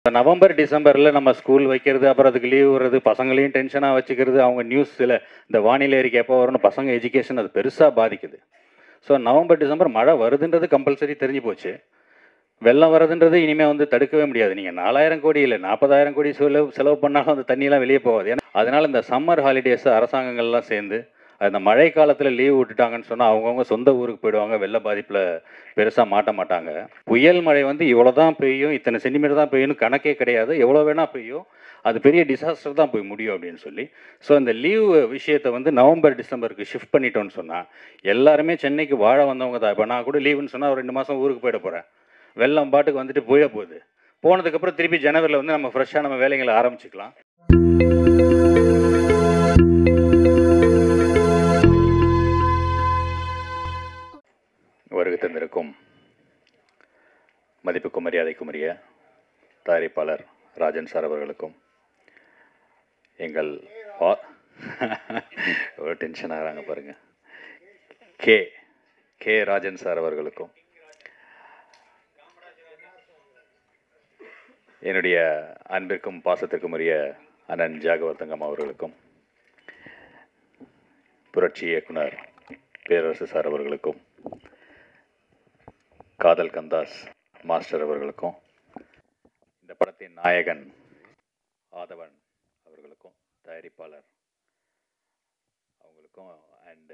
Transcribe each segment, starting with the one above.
இப்ப நவம்பர் டிசம்பரில் நம்ம ஸ்கூல் வைக்கிறது அப்புறம் அதுக்கு லீவ் வர்றது பசங்களையும் டென்ஷனாக வச்சுக்கிறது அவங்க நியூஸில் இந்த வானிலை அறிக்கை எப்போ வரும்னு பசங்க எஜுகேஷன் அது பெருசாக பாதிக்குது ஸோ நவம்பர் டிசம்பர் மழை வருதுன்றது கம்பல்சரி தெரிஞ்சு போச்சு வெள்ளம் வருதுன்றது இனிமேல் வந்து தடுக்கவே முடியாது நீங்கள் நாலாயிரம் கோடி இல்லை நாற்பதாயிரம் கோடி செலவு செலவு பண்ணாலும் அந்த தண்ணியெல்லாம் வெளியே போகாது ஏன்னா அதனால் இந்த சம்மர் ஹாலிடேஸ் அரசாங்கங்கள்லாம் சேர்ந்து அந்த மழை காலத்தில் லீவ் விட்டுட்டாங்கன்னு சொன்னால் அவங்கவுங்க சொந்த ஊருக்கு போயிடுவாங்க வெள்ள பாதிப்பில் பெருசாக மாட்ட மாட்டாங்க புயல் மழை வந்து இவ்வளோ தான் பெய்யும் இத்தனை சென்டிமீட்டர் தான் பெய்யும்னு கணக்கே கிடையாது எவ்வளோ வேணால் பெய்யும் அது பெரிய டிசாஸ்டர் தான் போய் முடியும் அப்படின்னு சொல்லி ஸோ இந்த லீவ் விஷயத்தை வந்து நவம்பர் டிசம்பருக்கு ஷிஃப்ட் பண்ணிட்டோம்னு சொன்னால் எல்லாருமே சென்னைக்கு வாழ வந்தவங்க தான் இப்போ நான் கூட லீவுன்னு சொன்னால் ஒரு ரெண்டு மாதம் ஊருக்கு போயிட போகிறேன் வெள்ளம் பாட்டுக்கு வந்துட்டு போயிட போகுது போனதுக்கப்புறம் திருப்பி ஜனவரியில் வந்து நம்ம ஃப்ரெஷ்ஷாக நம்ம வேலைகளை ஆரம்பிச்சுக்கலாம் வருகை தந்திருக்கும் மதிப்புக்கும் மரியாதைக்கும் உரிய தயாரிப்பாளர் ராஜன் சார் அவர்களுக்கும் எங்கள் வா- ஒரு டென்ஷன் ஆகிறாங்க பாருங்க கே கே ராஜன் சார் அவர்களுக்கும் என்னுடைய அன்பிற்கும் பாசத்திற்கும் உரிய அண்ணன் ஜாகவர்தங்கம் அவர்களுக்கும் புரட்சி இயக்குனர் பேரரசு சார் அவர்களுக்கும் காதல் கந்தாஸ் மாஸ்டர் அவர்களுக்கும் இந்த படத்தின் நாயகன் ஆதவன் அவர்களுக்கும் தயாரிப்பாளர் அவங்களுக்கும் அண்டு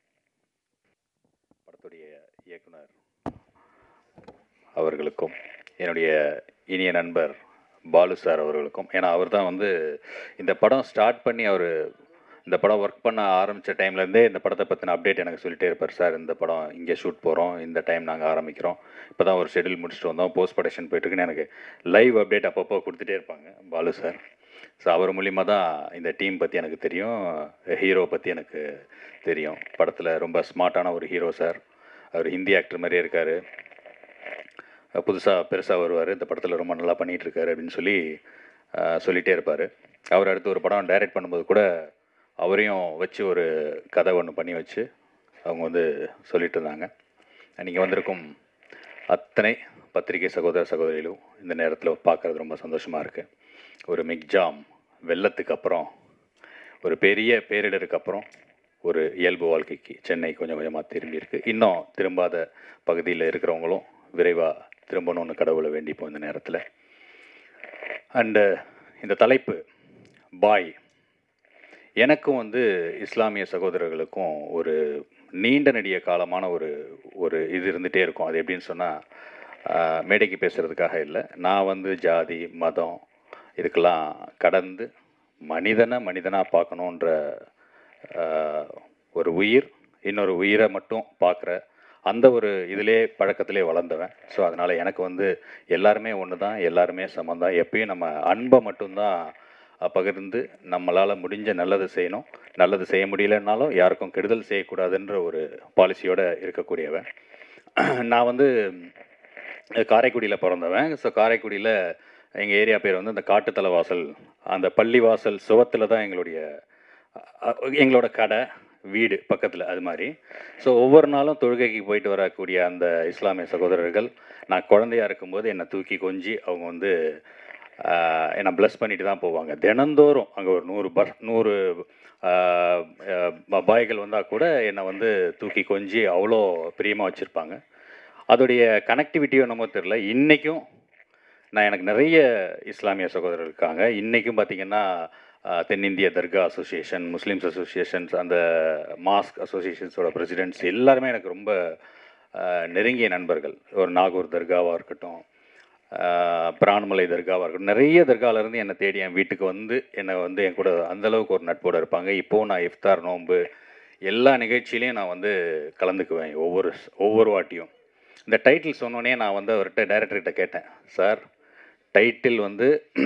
படத்துடைய இயக்குனர் அவர்களுக்கும் என்னுடைய இனிய நண்பர் பாலு சார் அவர்களுக்கும் ஏன்னா அவர் தான் வந்து இந்த படம் ஸ்டார்ட் பண்ணி அவர் இந்த படம் ஒர்க் பண்ண ஆரம்பித்த டைம்லேருந்தே இந்த படத்தை பற்றின அப்டேட் எனக்கு சொல்லிட்டே இருப்பார் சார் இந்த படம் இங்கே ஷூட் போகிறோம் இந்த டைம் நாங்கள் ஆரம்பிக்கிறோம் இப்போ தான் ஒரு ஷெடியூல் முடிச்சுட்டு வந்தோம் போஸ்ட் ப்ரொடக்ஷன் போயிட்டுருக்குன்னு எனக்கு லைவ் அப்டேட் அப்பப்போ கொடுத்துட்டே இருப்பாங்க பாலு சார் ஸோ அவர் மூலிமா தான் இந்த டீம் பற்றி எனக்கு தெரியும் ஹீரோ பற்றி எனக்கு தெரியும் படத்தில் ரொம்ப ஸ்மார்ட்டான ஒரு ஹீரோ சார் அவர் ஹிந்தி ஆக்டர் மாதிரியே இருக்கார் புதுசாக பெருசாக வருவார் இந்த படத்தில் ரொம்ப நல்லா பண்ணிகிட்டு இருக்காரு அப்படின்னு சொல்லி அஹ், சொல்லிகிட்டே இருப்பார் அவர் அடுத்து ஒரு படம் டைரக்ட் பண்ணும்போது கூட அவரையும் வச்சு ஒரு கதை ஒன்று பண்ணி வச்சு அவங்க வந்து சொல்லிட்டு இருந்தாங்க நீங்கள் வந்திருக்கும் அத்தனை பத்திரிகை சகோதர சகோதரிகளும் இந்த நேரத்தில் பார்க்குறது ரொம்ப சந்தோஷமாக இருக்குது ஒரு மிக்ஜாம் வெள்ளத்துக்கு அப்புறம் ஒரு பெரிய பேரிடருக்கு அப்புறம் ஒரு இயல்பு வாழ்க்கைக்கு சென்னை கொஞ்சம் கொஞ்சமாக திரும்பி இருக்கு இன்னும் திரும்பாத பகுதியில் இருக்கிறவங்களும் விரைவாக திரும்பணும்னு கடவுளை வேண்டிப்போம் இந்த நேரத்தில் அண்டு இந்த தலைப்பு பாய் எனக்கும் வந்து இஸ்லாமிய சகோதரர்களுக்கும் ஒரு நீண்ட நெடிய காலமான ஒரு ஒரு இது இருந்துகிட்டே இருக்கும் அது எப்படின்னு சொன்னால் மேடைக்கு பேசுகிறதுக்காக இல்லை நான் வந்து ஜாதி மதம் இதுக்கெல்லாம் கடந்து மனிதனை மனிதனாக பார்க்கணுன்ற ஆஹ், ஒரு உயிர் இன்னொரு உயிரை மட்டும் பார்க்குற அந்த ஒரு இதிலே பழக்கத்திலே வளர்ந்தவன் ஸோ அதனால் எனக்கு வந்து எல்லாருமே ஒன்று தான் எல்லாருமே சமம் தான் எப்பயும் நம்ம அன்பை மட்டும்தான் அஹ், பகிர்ந்து நம்மளால் முடிஞ்ச நல்லது செய்யணும் நல்லது செய்ய முடியலன்னாலும் யாருக்கும் கெடுதல் செய்யக்கூடாதுன்ற ஒரு பாலிசியோடு இருக்கக்கூடியவன் நான் வந்து காரைக்குடியில் பிறந்தவன் ஸோ காரைக்குடியில் எங்கள் ஏரியா பேர் வந்து இந்த காட்டுத்தலை வாசல் அந்த பள்ளிவாசல் சுவத்தில் தான் எங்களுடைய அ- எங்களோட கடை வீடு பக்கத்தில் அது மாதிரி ஸோ ஒவ்வொரு நாளும் தொழுகைக்கு போயிட்டு வரக்கூடிய அந்த இஸ்லாமிய சகோதரர்கள் நான் குழந்தையா இருக்கும்போது என்னை தூக்கி கொஞ்சி அவங்க வந்து ஆஹ், என்னை ப்ளஸ் பண்ணிட்டு தான் போவாங்க தினந்தோறும் அங்கே ஒரு நூறு பஸ் நூறு ஆஹ், ஆஹ், பாய்கள் வந்தால் கூட என்னை வந்து தூக்கி கொஞ்சி அவ்வளோ பிரியமாக வச்சுருப்பாங்க அதோடைய கனெக்டிவிட்டியோ என்னமோ தெரில இன்றைக்கும் நான் எனக்கு நிறைய இஸ்லாமிய சகோதரர் இருக்காங்க இன்றைக்கும் பார்த்தீங்கன்னா ஆஹ், தென்னிந்திய தர்கா அசோசியேஷன் முஸ்லீம்ஸ் அசோசியேஷன்ஸ் அந்த மாஸ்க் அசோசியேஷன்ஸோட பிரசிடென்ட்ஸ் எல்லாருமே எனக்கு ரொம்ப ஆஹ், நெருங்கிய நண்பர்கள் ஒரு நாகூர் தர்காவாக இருக்கட்டும் ஆஹ், பிரான்மலை தர்காவாக இருக்கட்டும் நிறைய தர்கால இருந்து என்னை தேடி என் வீட்டுக்கு வந்து என்னை வந்து என் கூட அந்த அளவுக்கு ஒரு நட்போட இருப்பாங்க இப்போவும் நான் இஃப்தார் நோன்பு எல்லா நிகழ்ச்சியிலையும் நான் வந்து கலந்துக்குவேன் ஒவ்வொரு ஒவ்வொரு வாட்டியும் இந்த டைட்டில் சொன்னோடனே நான் வந்து அவர்கிட்ட டைரக்டர்கிட்ட கேட்டேன் சார் டைட்டில் வந்து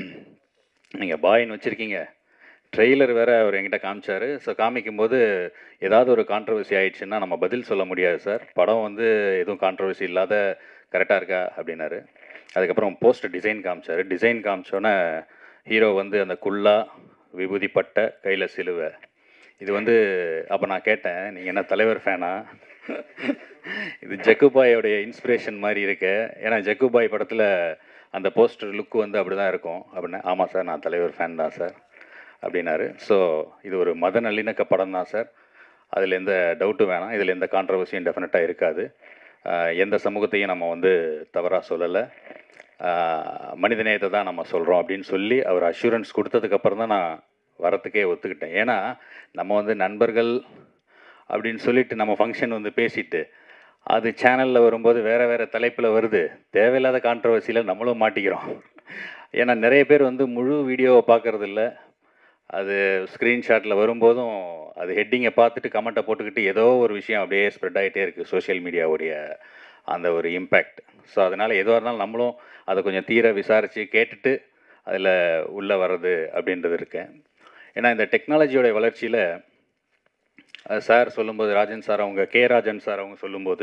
நீங்கள் பாயின்னு வச்சுருக்கீங்க ட்ரெய்லர் வேற அவர் என்கிட்ட காமிச்சாரு ஸோ காமிக்கும்போது ஏதாவது ஒரு கான்ட்ரவர்சி ஆயிடுச்சுன்னா நம்ம பதில் சொல்ல முடியாது சார் படம் வந்து எதுவும் கான்ட்ரவர்சி இல்லாத கரெக்டாக இருக்கா அப்படின்னாரு அதுக்கப்புறம் போஸ்டர் டிசைன் காமிச்சாரு டிசைன் காமிச்சோன்னே ஹீரோ வந்து அந்த குல்லா விபூதி பட்டை கையில் சிலுவை இது வந்து அப்போ நான் கேட்டேன் நீங்கள் என்ன தலைவர் ஃபேனா இது ஜக்குபாயோடைய இன்ஸ்பிரேஷன் மாதிரி இருக்கு ஏன்னா ஜக்குபாய் படத்தில் அந்த போஸ்டர் லுக்கு வந்து அப்படி தான் இருக்கும் அப்படின்னா ஆமாம் சார் நான் தலைவர் ஃபேன் தான் சார் அப்படின்னாரு ஸோ இது ஒரு மத நல்லிணக்க படம் தான் சார் அதில் எந்த டவுட்டும் வேணாம் இதில் எந்த கான்ட்ரவர்சியும் டெஃபினட்டாக இருக்காது ஆஹ் எந்த சமூகத்தையும் நம்ம வந்து தவறாக சொல்லலை மனிதநேயத்தை தான் நம்ம சொல்கிறோம் அப்படின்னு சொல்லி அவர் அஷூரன்ஸ் கொடுத்ததுக்கப்புறம் தான் நான் வரத்துக்கே ஒத்துக்கிட்டேன் ஏன்னா நம்ம வந்து நண்பர்கள் அப்படின்னு சொல்லிட்டு நம்ம ஃபங்க்ஷன் வந்து பேசிட்டு அது சேனலில் வரும்போது வேறு வேறு தலைப்பில் வருது தேவையில்லாத கான்ட்ரவர்சியில் நம்மளும் மாட்டிக்கிறோம் ஏன்னா நிறைய பேர் வந்து முழு வீடியோவை பார்க்கறது இல்ல அது ஸ்க்ரீன்ஷாட்டில் வரும்போதும் அது ஹெட்டிங்கை பார்த்துட்டு கமெண்ட்டை போட்டுக்கிட்டு ஏதோ ஒரு விஷயம் அப்படியே ஸ்ப்ரெட் ஆகிட்டே இருக்குது சோஷியல் மீடியாவுடைய அந்த ஒரு இம்பேக்ட் ஸோ அதனால் எதுவாக இருந்தாலும் நம்மளும் அதை கொஞ்சம் தீர விசாரித்து கேட்டுட்டு அதில் உள்ளே வர்றது அப்படின்றது இருக்கேன் ஏன்னா இந்த டெக்னாலஜியோட வளர்ச்சியில் சார் சொல்லும்போது ராஜன் சார் அவங்க கே ராஜன் சார் அவங்க சொல்லும்போது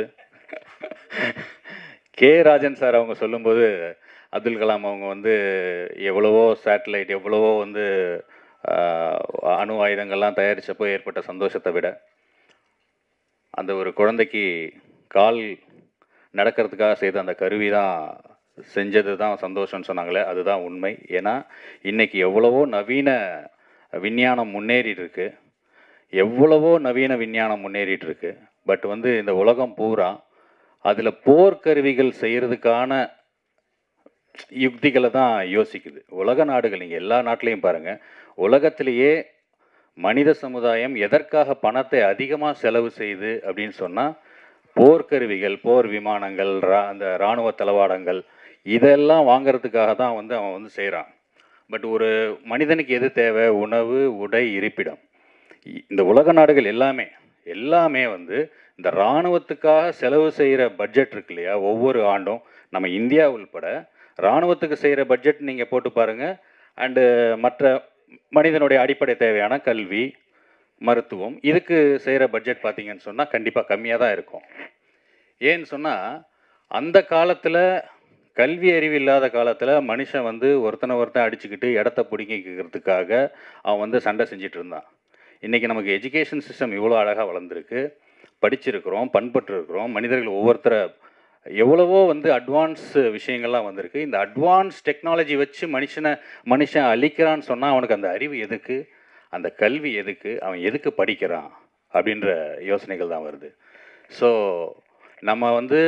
கே ராஜன் சார் அவங்க சொல்லும்போது அப்துல் கலாம் அவங்க வந்து எவ்வளவோ சேட்டலைட் எவ்வளவோ வந்து ஆஹ், அணு ஆயுதங்கள்லாம் தயாரித்தப்போ ஏற்பட்ட சந்தோஷத்தை விட அந்த ஒரு குழந்தைக்கு கால் நடக்கிறதுக்காக செய்த அந்த கருவி தான் செஞ்சது தான் சந்தோஷம்னு சொன்னாங்களே அதுதான் உண்மை ஏன்னா இன்னைக்கு எவ்வளவோ நவீன விஞ்ஞானம் முன்னேறிட்டு இருக்கு எவ்வளவோ நவீன விஞ்ஞானம் முன்னேறிட்டு இருக்கு பட் வந்து இந்த உலகம் பூரா அதில் போர்க்கருவிகள் செய்கிறதுக்கான யுக்திகளை தான் யோசிக்குது உலக நாடுகள் நீங்கள் எல்லா நாட்டிலையும் பாருங்கள் உலகத்திலேயே மனித சமுதாயம் எதற்காக பணத்தை அதிகமாக செலவு செய்யுது அப்படின்னு சொன்னால் போர்க்கருவிகள் போர் விமானங்கள் ரா அந்த இராணுவ தளவாடங்கள் இதெல்லாம் வாங்குறதுக்காக தான் வந்து அவன் வந்து செய்கிறான் பட் ஒரு மனிதனுக்கு எது தேவை உணவு உடை இருப்பிடம் இ- இந்த உலக நாடுகள் எல்லாமே எல்லாமே வந்து இந்த இராணுவத்துக்காக செலவு செய்கிற பட்ஜெட் இருக்கு இல்லையா ஒவ்வொரு ஆண்டும் நம்ம இந்தியா உள்பட இராணுவத்துக்கு செய்கிற பட்ஜெட் நீங்கள் போட்டு பாருங்கள் அண்டு மற்ற மனிதனுடைய அடிப்படை தேவையான கல்வி மருத்துவம் இதுக்கு செய்கிற பட்ஜெட் பார்த்தீங்கன்னு சொன்னால் கண்டிப்பாக கம்மியாக தான் இருக்கும் ஏன்னு சொன்னால் அந்த காலத்தில் கல்வி அறிவு இல்லாத காலத்தில் மனுஷன் வந்து ஒருத்தனை ஒருத்தன் அடிச்சுக்கிட்டு இடத்த பிடிங்கிக்கிறதுக்காக அவன் வந்து சண்டை செஞ்சுட்டு இருந்தான் இன்றைக்கி நமக்கு எஜுகேஷன் சிஸ்டம் இவ்வளோ அழகாக வளர்ந்துருக்கு படிச்சிருக்கிறோம் பண்பட்டு இருக்கிறோம் மனிதர்கள் ஒவ்வொருத்தரை எவ்வளவோ வந்து அட்வான்ஸ் விஷயங்கள்லாம் வந்திருக்கு இந்த அட்வான்ஸ் டெக்னாலஜி வச்சு மனுஷனை மனுஷன் அழிக்கிறான்னு சொன்னால் அவனுக்கு அந்த அறிவு எதுக்கு அந்த கல்வி எதுக்கு அவன் எதுக்கு படிக்கிறான் அப்படின்ற யோசனைகள் தான் வருது ஸோ நம்ம வந்து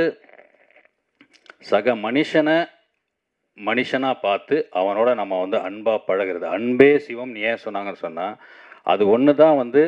சக மனுஷனை மனுஷனாக பார்த்து அவனோட நம்ம வந்து அன்பாக பழகிறது அன்பே சிவம் ஏன் சொன்னாங்கன்னு சொன்னால் அது ஒன்று தான் வந்து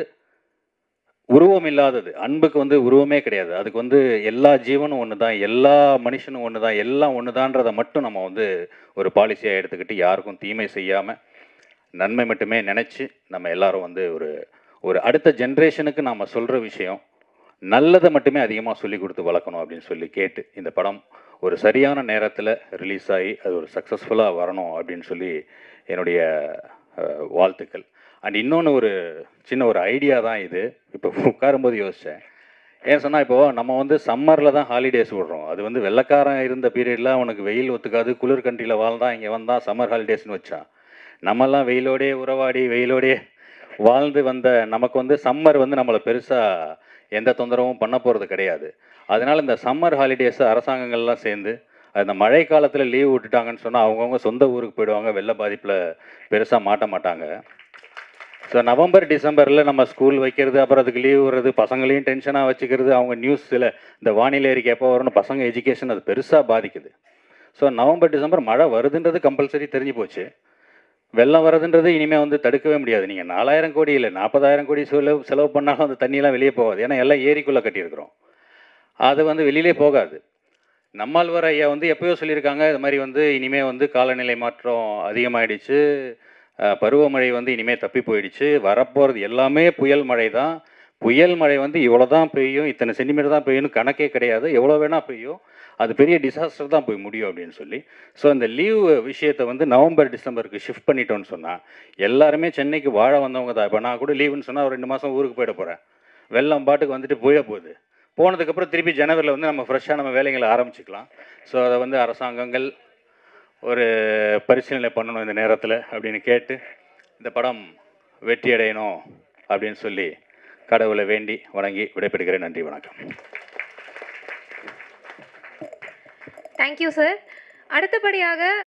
உருவம் இல்லாதது அன்புக்கு வந்து உருவமே கிடையாது அதுக்கு வந்து எல்லா ஜீவனும் ஒன்று தான் எல்லா மனுஷனும் ஒன்று தான் எல்லாம் ஒன்று தான்றதை மட்டும் நம்ம வந்து ஒரு பாலிசியாக எடுத்துக்கிட்டு யாருக்கும் தீமை செய்யாமல் நன்மை மட்டுமே நினச்சி நம்ம எல்லாரும் வந்து ஒரு ஒரு அடுத்த ஜென்ரேஷனுக்கு நாம் சொல்கிற விஷயம் நல்லதை மட்டுமே அதிகமாக சொல்லி கொடுத்து வளர்க்கணும் அப்படின்னு சொல்லி கேட்டு இந்த படம் ஒரு சரியான நேரத்தில் ரிலீஸ் ஆகி அது ஒரு சக்ஸஸ்ஃபுல்லாக வரணும் அப்படின்னு சொல்லி என்னுடைய அஹ், வாழ்த்துக்கள் அண்ட் இன்னொன்று ஒரு சின்ன ஒரு ஐடியா தான் இது இப்போ உட்காரும்போது யோசித்தேன் ஏன் சொன்னால் இப்போது நம்ம வந்து சம்மரில் தான் ஹாலிடேஸ் விடுறோம் அது வந்து வெள்ளைக்காரன் இருந்த பீரியடில் அவனுக்கு வெயில் ஒத்துக்காது குளிர் கண்ட்ரியில் வாழ்ந்தான் இங்கே வந்தான் சம்மர் ஹாலிடேஸ்னு வச்சான் நம்மெல்லாம் வெயிலோடே உறவாடி வெயிலோடே வாழ்ந்து வந்த நமக்கு வந்து சம்மர் வந்து நம்மளை பெருசாக எந்த தொந்தரவும் பண்ண போகிறது கிடையாது அதனால் இந்த சம்மர் ஹாலிடேஸை அரசாங்கங்கள்லாம் சேர்ந்து அந்த மழை காலத்தில் லீவ் விட்டுட்டாங்கன்னு சொன்னால் அவங்கவுங்க சொந்த ஊருக்கு போயிடுவாங்க வெள்ள பாதிப்பில் பெருசாக மாட்ட மாட்டாங்க ஸோ நவம்பர் டிசம்பரில் நம்ம ஸ்கூல் வைக்கிறது அப்புறம் அதுக்கு லீவ் வர்றது பசங்களையும் டென்ஷனாக வச்சுக்கிறது அவங்க நியூஸில் இந்த வானிலை அறிக்கை எப்போ வரும்னு பசங்க எஜுகேஷன் அது பெருசாக பாதிக்குது ஸோ நவம்பர் டிசம்பர் மழை வருதுன்றது கம்பல்சரி தெரிஞ்சு போச்சு வெள்ளம் வரதுன்றது இனிமேல் வந்து தடுக்கவே முடியாது நீங்கள் நாலாயிரம் கோடி இல்லை நாற்பதாயிரம் கோடி செலவு செலவு பண்ணாலும் அந்த தண்ணியெல்லாம் வெளியே போகாது ஏன்னா எல்லாம் ஏரிக்குள்ளே கட்டியிருக்கிறோம் அது வந்து வெளியிலே போகாது நம்மாழ்வார் ஐயா வந்து எப்பயோ சொல்லியிருக்காங்க இது மாதிரி வந்து இனிமேல் வந்து காலநிலை மாற்றம் அதிகமாயிடுச்சு அஹ், பருவமழை வந்து இனிமேல் தப்பி போயிடுச்சு வரப்போகிறது எல்லாமே புயல் மழை தான் புயல் மழை வந்து இவ்வளோ தான் பெய்யும் இத்தனை சென்டிமீட்டர் தான் பெய்யும்னு கணக்கே கிடையாது எவ்வளோ வேணால் பெய்யும் அது பெரிய டிசாஸ்டர் தான் போய் முடியும் அப்படின்னு சொல்லி ஸோ அந்த லீவ் விஷயத்தை வந்து நவம்பர் டிசம்பருக்கு ஷிஃப்ட் பண்ணிட்டோம்னு சொன்னால் எல்லாருமே சென்னைக்கு வாழ வந்தவங்க தான் இப்போ நான் கூட லீவுன்னு சொன்னால் ஒரு ரெண்டு மாதம் ஊருக்கு போயிட போகிறேன் வெள்ளம் பாட்டுக்கு வந்துட்டு போயிட போகுது போனதுக்கப்புறம் திருப்பி ஜனவரியில் வந்து நம்ம ஃப்ரெஷ்ஷாக நம்ம வேலைகளை ஆரம்பிச்சுக்கலாம் ஸோ அதை வந்து அரசாங்கங்கள் ஒரு பரிசீலனை பண்ணணும் இந்த நேரத்தில் அப்படின்னு கேட்டு இந்த படம் வெற்றி அடையணும் அப்படின்னு சொல்லி கடவுளை வேண்டி வணங்கி விடைபெறுகிறேன் நன்றி வணக்கம் தேங்க்யூ சார் அடுத்தபடியாக